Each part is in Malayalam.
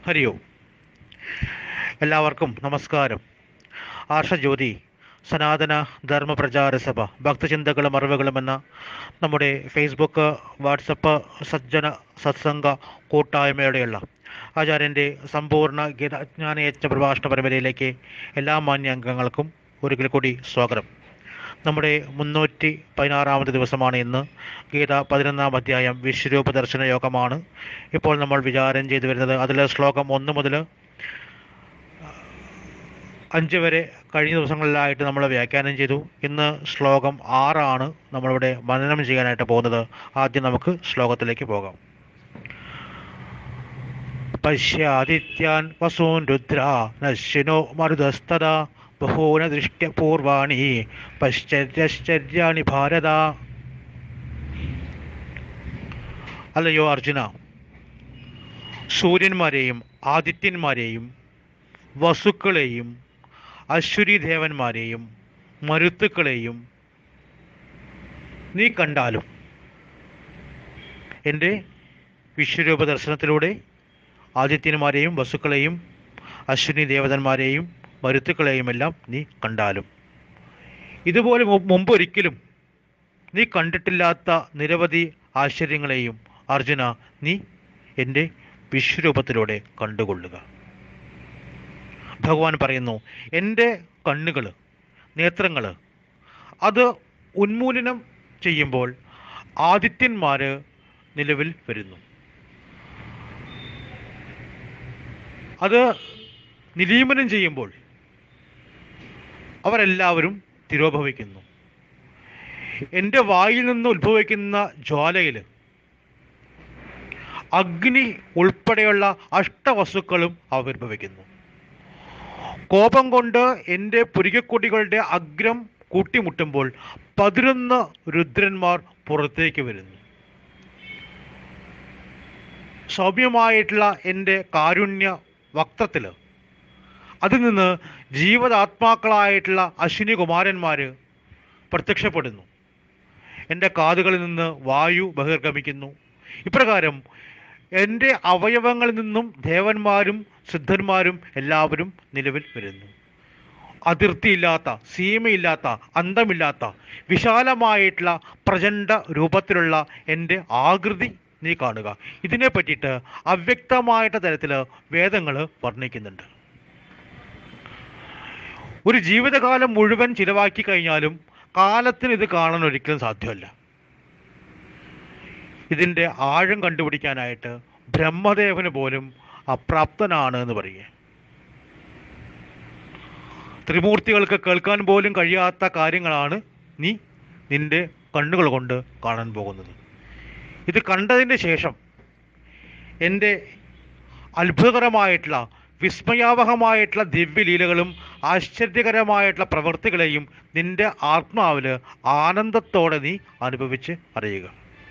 ഹരി ഓം എല്ലാവർക്കും നമസ്കാരം ആർഷജ്യോതി സനാതന ധർമ്മ പ്രചാര സഭ ഭക്തചിന്തകളും അറിവുകളും എന്ന നമ്മുടെ ഫേസ്ബുക്ക് വാട്സപ്പ് സജ്ജന സത്സംഗ കൂട്ടായ്മയുടെയുള്ള ആചാര്യൻ്റെ സമ്പൂർണ്ണ ഗീതാജ്ഞാനയച്ച പ്രഭാഷണ പരമ്പരയിലേക്ക് എല്ലാ മാന്യ അംഗങ്ങൾക്കും ഒരിക്കൽ കൂടി സ്വാഗതം നമ്മുടെ മുന്നൂറ്റി പതിനാറാമത് ദിവസമാണ് ഇന്ന് ഗീത പതിനൊന്നാം അധ്യായം വിശ്വരൂപ ദർശന യോഗമാണ് ഇപ്പോൾ നമ്മൾ വിചാരം ചെയ്തു വരുന്നത് അതിലെ ശ്ലോകം ഒന്ന് മുതൽ അഞ്ച് വരെ കഴിഞ്ഞ ദിവസങ്ങളിലായിട്ട് നമ്മൾ വ്യാഖ്യാനം ചെയ്തു ഇന്ന് ശ്ലോകം ആറാണ് നമ്മളിവിടെ മനനം ചെയ്യാനായിട്ട് പോകുന്നത് ആദ്യം നമുക്ക് ശ്ലോകത്തിലേക്ക് പോകാം പശ്യാദിത്യാൻ വസൂൻ രുദ്ര നശ്വിനോ മരുതസ്തദാ ബഹൂന ദൃഷ്ട്യ പൂർവാണി പശ്ചര്യാണി ഭാരത അല്ലയോ അർജുന സൂര്യന്മാരെയും ആദിത്യന്മാരെയും വസുക്കളെയും അശ്വരി ദേവന്മാരെയും മരുത്തുക്കളെയും നീ കണ്ടാലും എൻ്റെ വിശ്വരൂപ ദർശനത്തിലൂടെ ആദിത്യന്മാരെയും വസുക്കളെയും അശ്വിനി ദേവതന്മാരെയും മരുത്തുക്കളെയും എല്ലാം നീ കണ്ടാലും ഇതുപോലെ മു- മുമ്പൊരിക്കലും നീ കണ്ടിട്ടില്ലാത്ത നിരവധി ആശ്ചര്യങ്ങളെയും അർജുന നീ എൻ്റെ വിശ്വരൂപത്തിലൂടെ കണ്ടുകൊള്ളുക ഭഗവാൻ പറയുന്നു എൻ്റെ കണ്ണുകൾ നേത്രങ്ങൾ അത് ഉന്മൂലനം ചെയ്യുമ്പോൾ ആദിത്യന്മാർ നിലവിൽ വരുന്നു അത് നിലീമനം ചെയ്യുമ്പോൾ അവരെല്ലാവരും തിരോഭവിക്കുന്നു എൻ്റെ വായിൽ നിന്ന് ഉത്ഭവിക്കുന്ന ജ്വാലയിൽ അഗ്നി ഉൾപ്പെടെയുള്ള അഷ്ടവസ്തുക്കളും ആവിർഭവിക്കുന്നു കോപം കൊണ്ട് എൻ്റെ പുരികക്കൊടികളുടെ അഗ്രം കൂട്ടിമുട്ടുമ്പോൾ പതിനൊന്ന് രുദ്രന്മാർ പുറത്തേക്ക് വരുന്നു സൗമ്യമായിട്ടുള്ള എൻ്റെ കാരുണ്യ വക്തത്തിൽ അതിൽ നിന്ന് ജീവതാത്മാക്കളായിട്ടുള്ള അശ്വിനി കുമാരന്മാർ പ്രത്യക്ഷപ്പെടുന്നു എൻ്റെ കാതുകളിൽ നിന്ന് വായു ബഹിർഗമിക്കുന്നു ഇപ്രകാരം എൻ്റെ അവയവങ്ങളിൽ നിന്നും ദേവന്മാരും സിദ്ധന്മാരും എല്ലാവരും നിലവിൽ വരുന്നു അതിർത്തിയില്ലാത്ത സീമയില്ലാത്ത അന്തമില്ലാത്ത വിശാലമായിട്ടുള്ള പ്രചണ്ഡ രൂപത്തിലുള്ള എൻ്റെ ആകൃതി നീ കാണുക ഇതിനെ പറ്റിയിട്ട് അവ്യക്തമായിട്ട് തരത്തിൽ വേദങ്ങൾ വർണ്ണിക്കുന്നുണ്ട് ഒരു ജീവിതകാലം മുഴുവൻ ചിലവാക്കി കഴിഞ്ഞാലും കാലത്തിന് ഇത് കാണാൻ ഒരിക്കലും സാധ്യമല്ല ഇതിൻ്റെ ആഴം കണ്ടുപിടിക്കാനായിട്ട് ബ്രഹ്മദേവന് പോലും അപ്രാപ്തനാണ് എന്ന് പറയുക ത്രിമൂർത്തികൾക്ക് കേൾക്കാൻ പോലും കഴിയാത്ത കാര്യങ്ങളാണ് നീ നിന്റെ കണ്ണുകൾ കൊണ്ട് കാണാൻ പോകുന്നത് ഇത് കണ്ടതിന് ശേഷം എൻ്റെ അത്ഭുതകരമായിട്ടുള്ള വിസ്മയാവഹമായിട്ടുള്ള ദിവ്യലീലകളും ആശ്ചര്യകരമായിട്ടുള്ള പ്രവൃത്തികളെയും നിന്റെ ആത്മാവിൽ ആനന്ദത്തോടെ നീ അനുഭവിച്ച് അറിയുക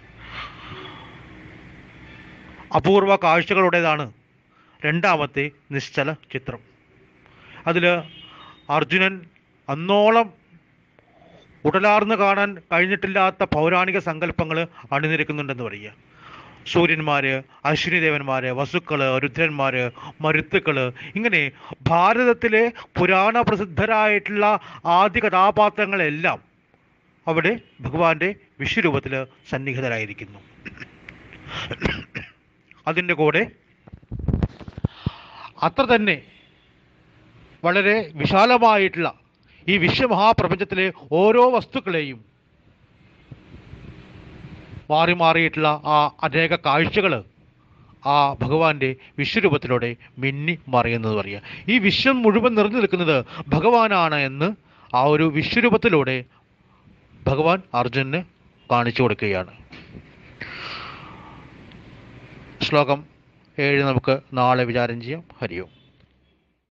അപൂർവ കാഴ്ചകളുടേതാണ് രണ്ടാമത്തെ നിശ്ചല ചിത്രം അതിൽ അർജുനൻ അന്നോളം ഉടലാർന്ന് കാണാൻ കഴിഞ്ഞിട്ടില്ലാത്ത പൗരാണിക സങ്കല്പങ്ങൾ അണിനിരക്കുന്നുണ്ടെന്ന് പറയുക സൂര്യന്മാര് അശ്വിനിദേവന്മാര് വസുക്കള് രുദ്രന്മാര് മരുത്തുക്കള് ഇങ്ങനെ ഭാരതത്തിലെ പുരാണ പ്രസിദ്ധരായിട്ടുള്ള ആദ്യ കഥാപാത്രങ്ങളെല്ലാം അവിടെ ഭഗവാന്റെ വിശ്വരൂപത്തിൽ സന്നിഹിതരായിരിക്കുന്നു അതിൻ്റെ കൂടെ അത്ര തന്നെ വളരെ വിശാലമായിട്ടുള്ള ഈ വിശ്വമഹാപ്രപഞ്ചത്തിലെ ഓരോ വസ്തുക്കളെയും മാറി മാറിയിട്ടുള്ള ആ അനേക കാഴ്ചകൾ ആ ഭഗവാന്റെ വിശ്വരൂപത്തിലൂടെ മിന്നി മറിയുന്നത് പറയുക ഈ വിശ്വം മുഴുവൻ നിറഞ്ഞു നിൽക്കുന്നത് ഭഗവാനാണ് എന്ന് ആ ഒരു വിശ്വരൂപത്തിലൂടെ ഭഗവാൻ അർജുനന് കാണിച്ചു കൊടുക്കുകയാണ് ശ്ലോകം ഏഴ് നമുക്ക് നാളെ വിചാരം ചെയ്യാം ഹരിയോം